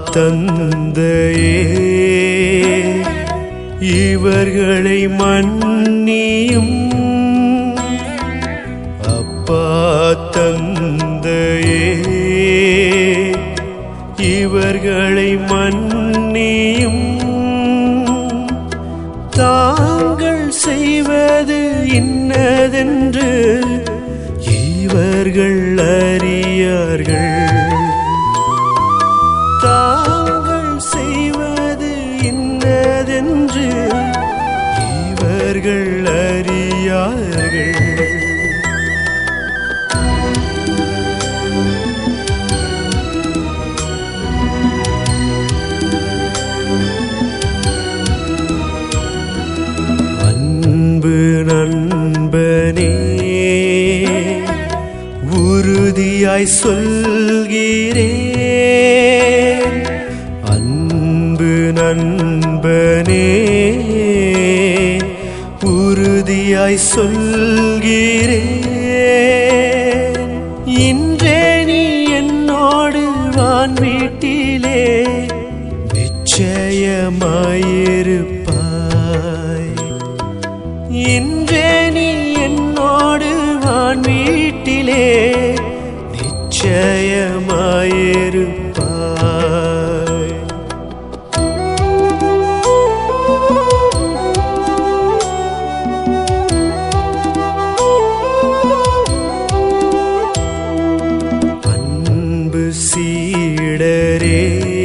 தந்தையே இவர்களை மன்னியும் அப்பா தந்தையே இவர்களை மன்னியும் தாங்கள் செய்வது இன்னதென்று இவர்கள் அறியார்கள் தாங்கள் செய்வது இன்னதென்று இவர்கள் அறியார்கள் அன்பு நண்பனே உறுதியாய் சொல்கிறேன் அன்பு நண்பனே உறுதியாய் சொல்கிறேன் இன்றே நீ என்னோடு வான் வீட்டிலே நிச்சயமாயிருப்பாய் இன்றே நீ என்னோடு வான் வீட்டிலே நிச்சயமாயிருப்பாய் அன்பு சீடரே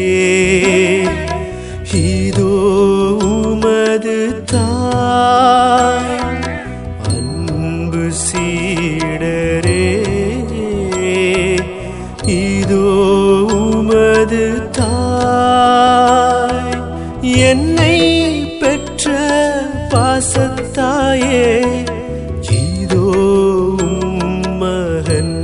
இதோ உமது தாய் அன்பு சீடரே இதோ உமது தாய் என்னை பெற்ற பாசத்தாயே இதோ உம் மகன்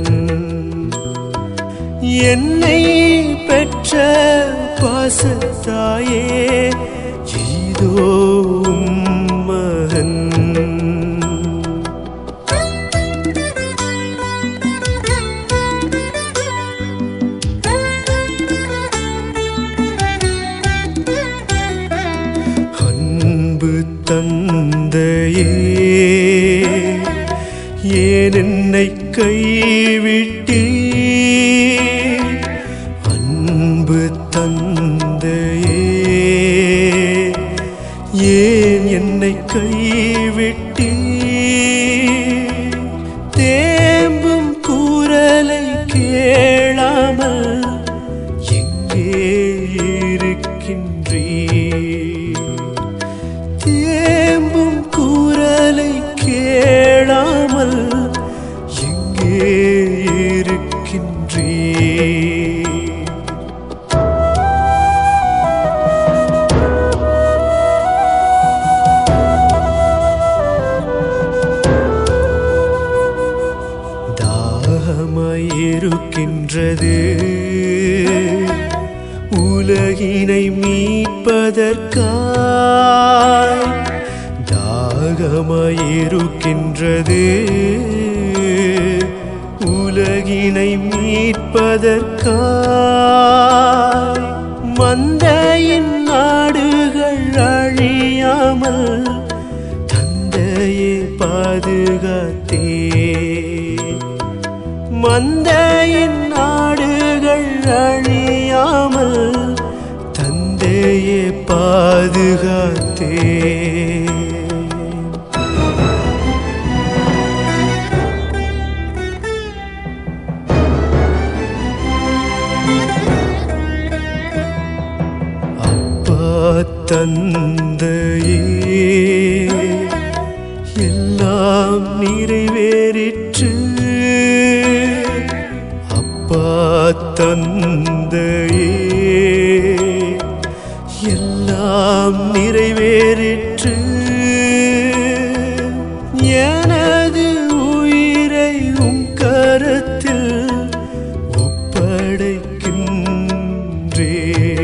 என்னை பெற்ற பாசத்தாயே இதோ உம் மகன் அன்பு தந்தையே ஏன் என்னை கைவிட்டீ அன்பு தந்தையே ஏன் என்னை கைவிட்டீ தேம்பும் கூறலை கேளாமல் எங்கே இருக்கின்றீ தேம்பும் கூறலை கேளாமல் எங்கே இருக்கின்றீ தாகமாயிருக்கின்றது உலகினை மீட்பதற்காய் தாகமாயிருக்கின்றது உலகினை மீட்பதற்காய் மந்தையின் நாடுகள் அழியாமல் தந்தையே பாதுகாத்தே மந்தையின் நாடுகள் அழியாமல் தந்தையே பாதுகாத்தே அப்பா தந்தையே எல்லாம் நிறைவேறிற்று அப்பா தந்தையே எல்லாம் நிறைவேறிற்று எனது உயிரை உம் கரத்தில் ஒப்படைக்கின்றே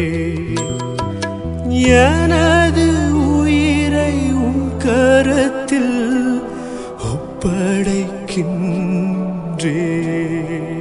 எனது உயிரை உம் கரத்தில் ஒப்படைக்கின்றே